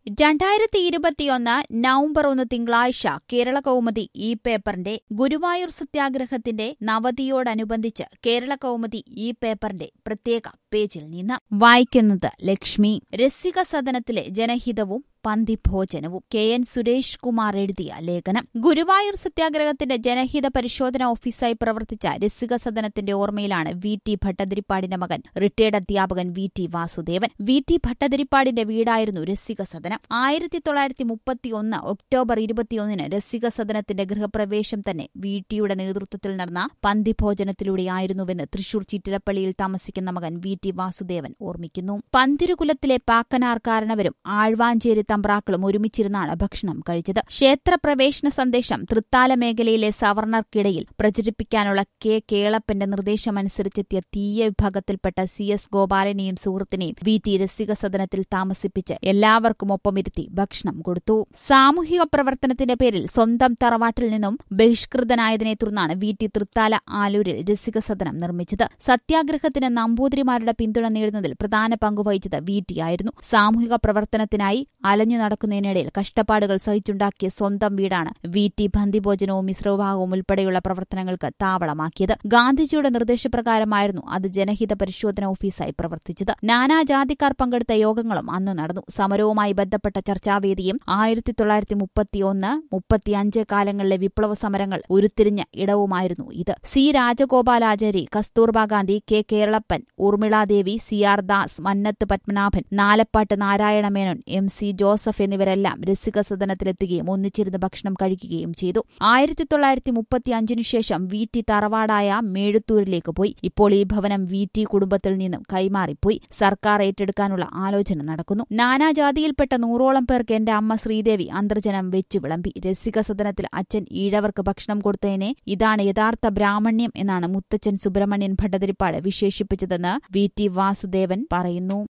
രണ്ടായിരത്തി ഇരുപത്തിയൊന്ന് നവംബർ ഒന്ന് തിങ്കളാഴ്ച കേരള കൗമുദി ഈ പേപ്പറിന്റെ ഗുരുവായൂർ സത്യാഗ്രഹത്തിന്റെ നവതിയോടനുബന്ധിച്ച് കേരള കൗമുദി ഈ പേപ്പറിന്റെ പ്രത്യേക പേജിൽ നിന്ന് വായിക്കുന്നത് ലക്ഷ്മി രസിക സദനത്തിലെ ജനഹിതവും പന്തിഭോജനവും കെ എൻ സുരേഷ് കുമാർ എഴുതിയ ലേഖനം ഗുരുവായൂർ സത്യാഗ്രഹത്തിന്റെ ജനഹിത പരിശോധന ഓഫീസായി പ്രവർത്തിച്ച രസിക സദനത്തിന്റെ ഓർമ്മയിലാണ് വി ടി ഭട്ടതിരിപ്പാടിന്റെ മകൻ റിട്ടയർഡ് അധ്യാപകൻ V T Vasudevan V T ഭട്ടതിരിപ്പാടിന്റെ വീടായിരുന്നു രസിക സദനം ആയിരത്തി തൊള്ളായിരത്തി മുപ്പത്തിയൊന്ന് ഒക്ടോബർ ഇരുപത്തിയൊന്നിന് രസിക സദനത്തിന്റെ ഗൃഹപ്രവേശം തന്നെ വി ടിയുടെ നേതൃത്വത്തിൽ നടന്ന പന്തിഭോജനത്തിലൂടെയായിരുന്നുവെന്ന് തൃശൂർ ചിറ്റിലപ്പള്ളിയിൽ താമസിക്കുന്ന മകൻ വി ടി വാസുദേവൻ ഓർമ്മിക്കുന്നു പന്തിരുകുലത്തിലെ പാക്കനാർ കാരണവരും ആഴ്വാഞ്ചേരി തമ്പ്രാക്കളും ഒരുമിച്ചിരുന്നാണ് ഭക്ഷണം കഴിച്ചത് ക്ഷേത്രപ്രവേശന സന്ദേശം തൃത്താല മേഖലയിലെ സവർണർക്കിടയിൽ പ്രചരിപ്പിക്കാനുള്ള കെ കേളപ്പന്റെ നിർദ്ദേശമനുസരിച്ചെത്തിയ തീയ വിഭാഗത്തിൽപ്പെട്ട സി എസ് ഗോപാലനെയും സുഹൃത്തിനെയും വി ടി രസിക സദനത്തിൽ താമസിപ്പിച്ച് എല്ലാവർക്കും ഒപ്പമിരുത്തി ഭക്ഷണം കൊടുത്തു സാമൂഹിക പ്രവർത്തനത്തിന്റെ പേരിൽ സ്വന്തം തറവാട്ടിൽ നിന്നും ബഹിഷ്കൃതനായതിനെ തുടർന്നാണ് വി ടി തൃത്താല ആലൂരിൽ രസിക സദനം നിർമ്മിച്ചത് സത്യാഗ്രഹത്തിന് നമ്പൂതിരിമാരുടെ പിന്തുണ നേടുന്നതിൽ പ്രധാന പങ്കുവഹിച്ചത് വി ടി ആയിരുന്നു സാമൂഹിക പ്രവർത്തനത്തിനായി അലഞ്ഞു നടക്കുന്നതിനിടയിൽ കഷ്ടപ്പാടുകൾ സഹിച്ചുണ്ടാക്കിയ സ്വന്തം വീടാണ് വി ടി ബന്ദിഭോജനവും മിശ്രവിഭാഗവും ഉൾപ്പെടെയുള്ള പ്രവർത്തനങ്ങൾക്ക് താവളമാക്കിയത് ഗാന്ധിജിയുടെ നിർദ്ദേശപ്രകാരമായിരുന്നു അത് ജനഹിത പരിശോധന ഓഫീസായി പ്രവർത്തിച്ചത് നാനാജാതിക്കാർ പങ്കെടുത്ത യോഗങ്ങളും അന്ന് നടന്നു സമരവുമായി ബന്ധപ്പെട്ട ചർച്ചാവേദിയും ആയിരത്തി തൊള്ളായിരത്തി മുപ്പത്തിയൊന്ന് മുപ്പത്തിയഞ്ച് കാലങ്ങളിലെ വിപ്ലവ സമരങ്ങൾ ഉരുത്തിരിഞ്ഞ ഇടവുമായിരുന്നു ഇത് C Rajagopalachari Kasturba Gandhi K Kelappan Urmiladevi C R Das Mannath Padmanabhan Nalappat Narayanamenon M C Joseph എന്നിവരെല്ലാം രസിക സദനത്തിലെത്തുകയും ഒന്നിച്ചിരുന്ന് ഭക്ഷണം കഴിക്കുകയും ചെയ്തു ആയിരത്തി തൊള്ളായിരത്തി മുപ്പത്തിയഞ്ചിനു ശേഷം വി ടി തറവാടായ മേഴുത്തൂരിലേക്ക് പോയി ഇപ്പോൾ ഈ ഭവനം വി ടി കുടുംബത്തിൽ നിന്നും കൈമാറിപ്പോയി സർക്കാർ ഏറ്റെടുക്കാനുള്ള ആലോചന നടക്കുന്നു നാനാജാതിയിൽപ്പെട്ട നൂറോളം പേർക്ക് എന്റെ അമ്മ ശ്രീദേവി അന്തർജനം വെച്ചു വിളമ്പി രസിക സദനത്തിൽ അച്ഛൻ ഈഴവർക്ക് ഭക്ഷണം കൊടുത്തതിനെ ഇതാണ് യഥാർത്ഥ ബ്രാഹ്മണ്യം എന്നാണ് മുത്തച്ഛൻ സുബ്രഹ്മണ്യൻ ഭട്ടതിരിപ്പാട് വിശേഷിപ്പിച്ചതെന്ന് വി ടി വാസുദേവൻ പറയുന്നു